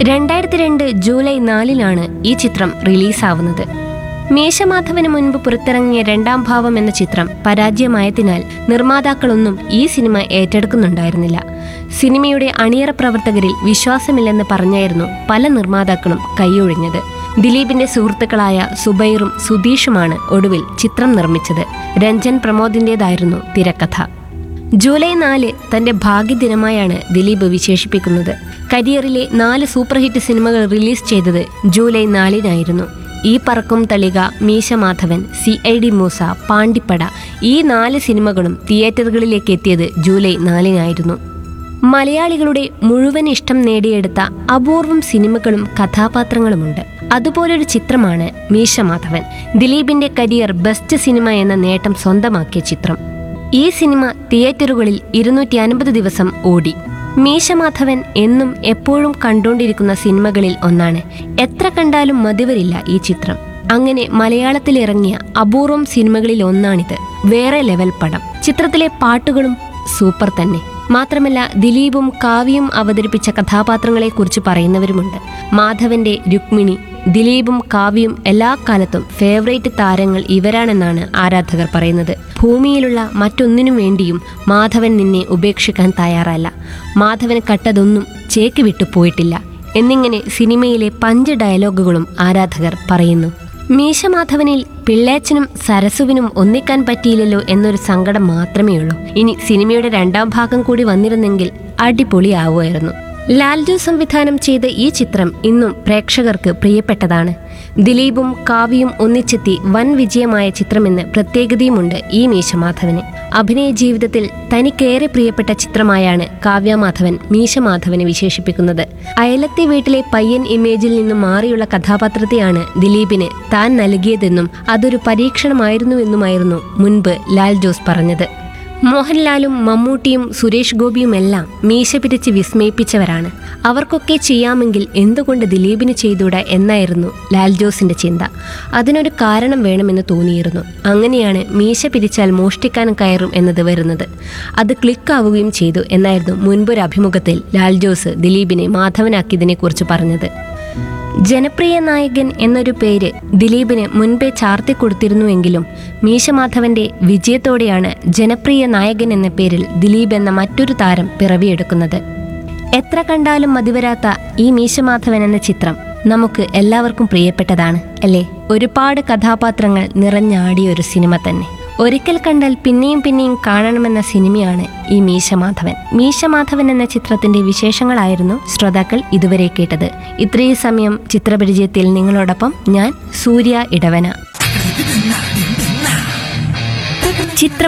രണ്ടായിരത്തി രണ്ട് ജൂലൈ നാലിനാണ് ഈ ചിത്രം റിലീസാവുന്നത് മേശമാധവന് മുൻപ് പുറത്തിറങ്ങിയ രണ്ടാം ഭാവം എന്ന ചിത്രം പരാജയമായതിനാൽ നിർമ്മാതാക്കളൊന്നും ഈ സിനിമ ഏറ്റെടുക്കുന്നുണ്ടായിരുന്നില്ല സിനിമയുടെ അണിയറ പ്രവർത്തകരിൽ വിശ്വാസമില്ലെന്ന് പറഞ്ഞായിരുന്നു പല നിർമ്മാതാക്കളും കൈയൊഴിഞ്ഞത് ദിലീപിന്റെ സുഹൃത്തുക്കളായ സുബൈറും സുധീഷുമാണ് ഒടുവിൽ ചിത്രം നിർമ്മിച്ചത് രഞ്ജൻ പ്രമോദിന്റേതായിരുന്നു തിരക്കഥ ജൂലൈ നാല് തന്റെ ഭാഗ്യദിനമായാണ് ദിലീപ് വിശേഷിപ്പിക്കുന്നത് കരിയറിലെ നാല് സൂപ്പർ ഹിറ്റ് സിനിമകൾ റിലീസ് ചെയ്തത് ജൂലൈ നാലിനായിരുന്നു ഈ Parakkum Thalika Meesha Madhavan C I D Moosa Pandippada ഈ നാല് സിനിമകളും തിയേറ്ററുകളിലേക്ക് എത്തിയത് ജൂലൈ നാലിനായിരുന്നു മലയാളികളുടെ മുഴുവൻ ഇഷ്ടം നേടിയെടുത്ത അപൂർവം സിനിമകളും കഥാപാത്രങ്ങളുമുണ്ട് അതുപോലൊരു ചിത്രമാണ് മീശ മാധവൻ ദിലീപിന്റെ കരിയർ ബെസ്റ്റ് സിനിമ എന്ന നേട്ടം സ്വന്തമാക്കിയ ചിത്രം ഈ സിനിമ തിയേറ്ററുകളിൽ ഇരുന്നൂറ്റി അൻപത് ദിവസം ഓടി മീശമാധവൻ എന്നും എപ്പോഴും കണ്ടുകൊണ്ടിരിക്കുന്ന സിനിമകളിൽ ഒന്നാണ് എത്ര കണ്ടാലും മതിവരില്ല ഈ ചിത്രം അങ്ങനെ മലയാളത്തിൽ ഇറങ്ങിയ അപൂർവം സിനിമകളിൽ ഒന്നാണിത് വേറെ ലെവൽ പടം ചിത്രത്തിലെ പാട്ടുകളും സൂപ്പർ തന്നെ മാത്രമല്ല ദിലീപും കാവ്യയും അവതരിപ്പിച്ച കഥാപാത്രങ്ങളെക്കുറിച്ച് പറയുന്നവരുമുണ്ട് മാധവന്റെ രുക്മിണി ദിലീപും കാവ്യയും എല്ലാ കാലത്തും ഫേവറേറ്റ് താരങ്ങൾ ഇവരാണെന്നാണ് ആരാധകർ പറയുന്നത് ഭൂമിയിലുള്ള മറ്റൊന്നിനു വേണ്ടിയും മാധവൻ നിന്നെ ഉപേക്ഷിക്കാൻ തയ്യാറല്ല മാധവൻ കട്ടതൊന്നും ചേക്ക് വിട്ടു പോയിട്ടില്ല എന്നിങ്ങനെ സിനിമയിലെ പഞ്ച് ഡയലോഗുകളും ആരാധകർ പറയുന്നു മീശമാധവനിൽ പിള്ളേച്ചനും സരസുവിനും ഒന്നിക്കാൻ പറ്റിയില്ലല്ലോ എന്നൊരു സങ്കടം മാത്രമേ ഉള്ളൂ ഇനി സിനിമയുടെ രണ്ടാം ഭാഗം കൂടി വന്നിരുന്നെങ്കിൽ അടിപൊളിയാവുമായിരുന്നു ലാൽജു സംവിധാനം ചെയ്ത ഈ ചിത്രം ഇന്നും പ്രേക്ഷകർക്ക് പ്രിയപ്പെട്ടതാണ് ദിലീപും കാവ്യയും ഒന്നിച്ചെത്തി വൻ വിജയമായ ചിത്രമെന്ന് പ്രത്യേകതയുമുണ്ട് ഈ മീശമാധവന് അഭിനയ ജീവിതത്തിൽ തനിക്കേറെ പ്രിയപ്പെട്ട ചിത്രമായാണ് കാവ്യമാധവൻ മീശമാധവനെ വിശേഷിപ്പിക്കുന്നത് അയലത്തെ വീട്ടിലെ പയ്യൻ ഇമേജിൽ നിന്നും മാറിയുള്ള കഥാപാത്രത്തെയാണ് ദിലീപിന് താൻ നൽകിയതെന്നും അതൊരു പരീക്ഷണമായിരുന്നുവെന്നുമായിരുന്നു മുൻപ് ലാൽ ജോസ് പറഞ്ഞത് മോഹൻലാലും മമ്മൂട്ടിയും സുരേഷ് ഗോപിയുമെല്ലാം മീശ പിരിച്ച് വിസ്മയിപ്പിച്ചവരാണ് അവർക്കൊക്കെ ചെയ്യാമെങ്കിൽ എന്തുകൊണ്ട് ദിലീപിന് ചെയ്തൂടാ എന്നായിരുന്നു ലാൽ ജോസിന്റെ ചിന്ത അതിനൊരു കാരണം വേണമെന്ന് തോന്നിയിരുന്നു അങ്ങനെയാണ് മീശ പിരിച്ചാൽ മോഷ്ടിക്കാൻ കയറും എന്നത് വരുന്നത് അത് ക്ലിക്കാവുകയും ചെയ്തു എന്നായിരുന്നു മുൻപൊരു അഭിമുഖത്തിൽ ലാൽ ജോസ് ദിലീപിനെ മാധവനാക്കിയതിനെക്കുറിച്ച് പറഞ്ഞത് ജനപ്രിയ നായകൻ എന്നൊരു പേര് ദിലീപിന് മുൻപേ ചാർത്തി കൊടുത്തിരുന്നുവെങ്കിലും മീശമാധവന്റെ വിജയത്തോടെയാണ് ജനപ്രിയ നായകൻ എന്ന പേരിൽ ദിലീപ് എന്ന മറ്റൊരു താരം പിറവിയെടുക്കുന്നത് എത്ര കണ്ടാലും മതിവരാത്ത ഈ മീശമാധവൻ എന്ന ചിത്രം നമുക്ക് എല്ലാവർക്കും പ്രിയപ്പെട്ടതാണ് അല്ലേ ഒരുപാട് കഥാപാത്രങ്ങൾ നിറഞ്ഞാടിയ ഒരു സിനിമ തന്നെ ഒരിക്കൽ കണ്ടാൽ പിന്നെയും പിന്നെയും കാണണമെന്ന സിനിമയാണ് ഈ മീശമാധവൻ മീശമാധവൻ എന്ന ചിത്രത്തിന്റെ വിശേഷങ്ങളായിരുന്നു ശ്രോതാക്കൾ ഇതുവരെ കേട്ടത് ഇത്രയും സമയം ചിത്രപരിചയത്തിൽ നിങ്ങളോടൊപ്പം ഞാൻ സൂര്യ ഇടവന ചിത്ര